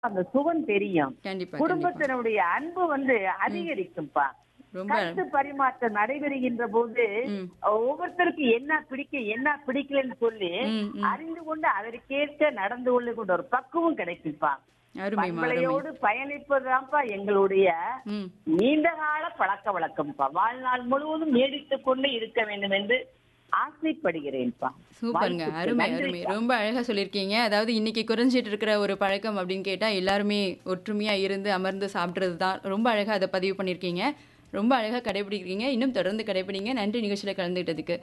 அந்த சுகம் தெரியும் கண்டிப்பா கண்டிப்பா குடும்பத்தினுடைய அன்பு வந்து அதிகரிக்கும்பா ரொம்ப கருத்து பரிமாற்றம் நடைபெறுகின்ற போது ம். ஒவ்வொருத்தருக்கு என்ன பிடிக்கும் என்ன பிடிக்கலன்னு சொல்லி ம், ம். அறிந்து கொண்டு அதற்கேற்ற நடந்து கொள்ளுகின்ற ஒரு பக்குவம் கிடைக்கும்பா அருமைமா அருமை பண்பலையோடு பயணிப்பதுதான்ப்பா எங்களுடைய ம் நீண்ட கால பழக்க வழக்கம்ப்பா வாழ்நாள் முழுவதும் நீடித்துக் கொண்டு இருக்க வேண்டும் என்று ஆசைப்படுகிறேன்ப்பா சூப்பருங்க வாழ்த்துக்கள். அருமை நன்றிப்பா. அருமை ரொம்ப அழகா சொல்லியிருக்கீங்க அதாவது இன்னைக்கு குறைஞ்சிட்டு இருக்கிற ஒரு பழக்கம் அப்படின்னு கேட்டா எல்லாருமே ஒற்றுமையா இருந்து அமர்ந்து சாப்பிட்றது தான் ரொம்ப அழகா அதை பதிவு பண்ணியிருக்கீங்க ரொம்ப அழகா கடைபிடிக்கிறீங்க இன்னும் தொடர்ந்து கடைபிடிங்க நன்றி நிகழ்ச்சியில கலந்துக்கிட்டதுக்கு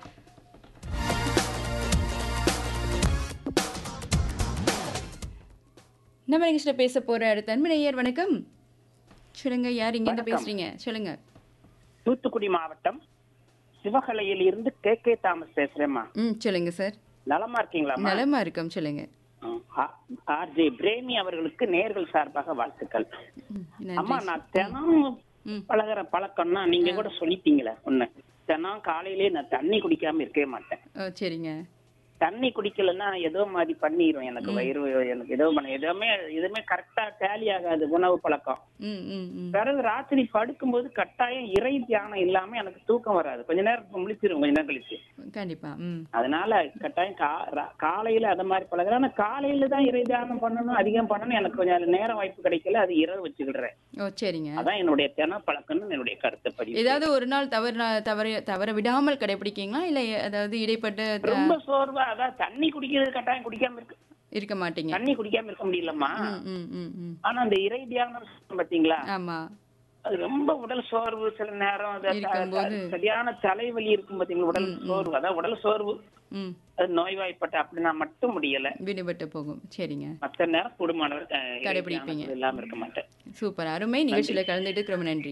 நம்ம நிகழ்ச்சியில பேச போற அடுத்த அன்பனையர் வணக்கம் சொல்லுங்க யார் இங்கேருந்து வணக்கம். பேசுறீங்க சொல்லுங்க தூத்துக்குடி மாவட்டம் சிவகலையில் இருந்து கே கே தாமஸ் பேசுறேம்மா ம் சொல்லுங்க சார் நலமா இருக்கீங்களாம்மா நலமா இருக்கோம் சொல்லுங்க ஆர்ஜே பிரேமி அவர்களுக்கு நேர்கள் சார்பாக வாழ்த்துக்கள் ம், அம்மா நன்றி நான் தினம் ம். பழகுற பழக்கம்னா நீங்க கூட சொல்லிட்டீங்களே ஒண்ணு தினம் காலையிலேயே நான் தண்ணி குடிக்காம இருக்கவே மாட்டேன் ஓ சரிங்க தண்ணி குடிக்கலன்னா ஏதோ மாதிரி பண்ணிரும் எனக்கு வயிறு எனக்கு ஏதோ பண்ண எதுவுமே எதுவுமே கரெக்டா டேலி ஆகாது உணவு பழக்கம் ம் ம் ம் பிறகு ராத்திரி படுக்கும்போது கட்டாயம் இறை தியானம் இல்லாம எனக்கு தூக்கம் வராது கொஞ்ச நேரம் முழிச்சிரும் கொஞ்ச நேரம் கழிச்சு கண்டிப்பா ம் அதனால கட்டாயம் கா- ரா- காலையில அத மாதிரி பழகுறேன் ஆனா காலையில தான் இறை தியானம் பண்ணணும் அதிகம் பண்ணணும் எனக்கு கொஞ்சம் நேரம் வாய்ப்பு கிடைக்கல அது இரவு வச்சுக்கிடுறேன் ஓ சரிங்க அதான் என்னுடைய தின பழக்கம்னு என்னுடைய கருத்து பதிவு ஏதாவது ஒரு நாள் தவறு தவற தவற விடாமல் கடைபிடிக்கீங்களா இல்ல அதாவது இடைப்பட்ட த- ரொம்ப சோர்வா அதான் தண்ணி குடிக்கிறது கட்டாயம் குடிக்காம இருக்கு இருக்க மாட்டீங்க தண்ணி குடிக்காம இருக்க முடியலம்மா ம் ம் ம் ம் ஆனா அந்த இறை தியானம் சொல்றோம் பாத்தீங்களா ஆமா அது ரொம்ப உடல் சோர்வு சில நேரம் அது த- இருக்கும்போது. த- சரியான தலைவலி இருக்கும் பாத்தீங்களா உடல் சோர்வு அதான் உடல் சோர்வு ம் அது நோய்வாய்ப்பட்ட அப்படின்னா மட்டும் முடியல விடுபட்டு போகும் சரிங்க மத்த நேரம் குடும்பமானவர் அஹ், இறை கடைபிடிப்பீங்க. தியானத்துல இல்லாம இருக்க மாட்டேன் சூப்பர் அருமை நிகழ்ச்சியில கலந்துட்டு ரொம்ப நன்றி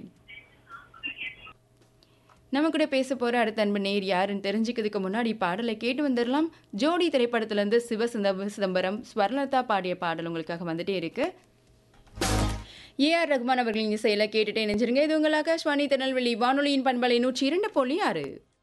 நம்ம கூட பேச போற அடுத்த அன்பு நேர் யாருன்னு தெரிஞ்சுக்கிறதுக்கு முன்னாடி பாடலை கேட்டு வந்துடலாம் ஜோடி திரைப்படத்துல இருந்து சிவ சிதம்ப- சிதம்பரம் ஸ்வர்ணலதா பாடிய பாடல் உங்களுக்காக வந்துட்டே இருக்கு ஏஆர் ரகுமான் அவர்களின் இசையில கேட்டுட்டே நெஞ்சிருங்க இது உங்கள் ஆகாஷ்வாணி திருநெல்வேலி வானொலியின் பண்பலை நூற்றி இரண்டு புள்ளி ஆறு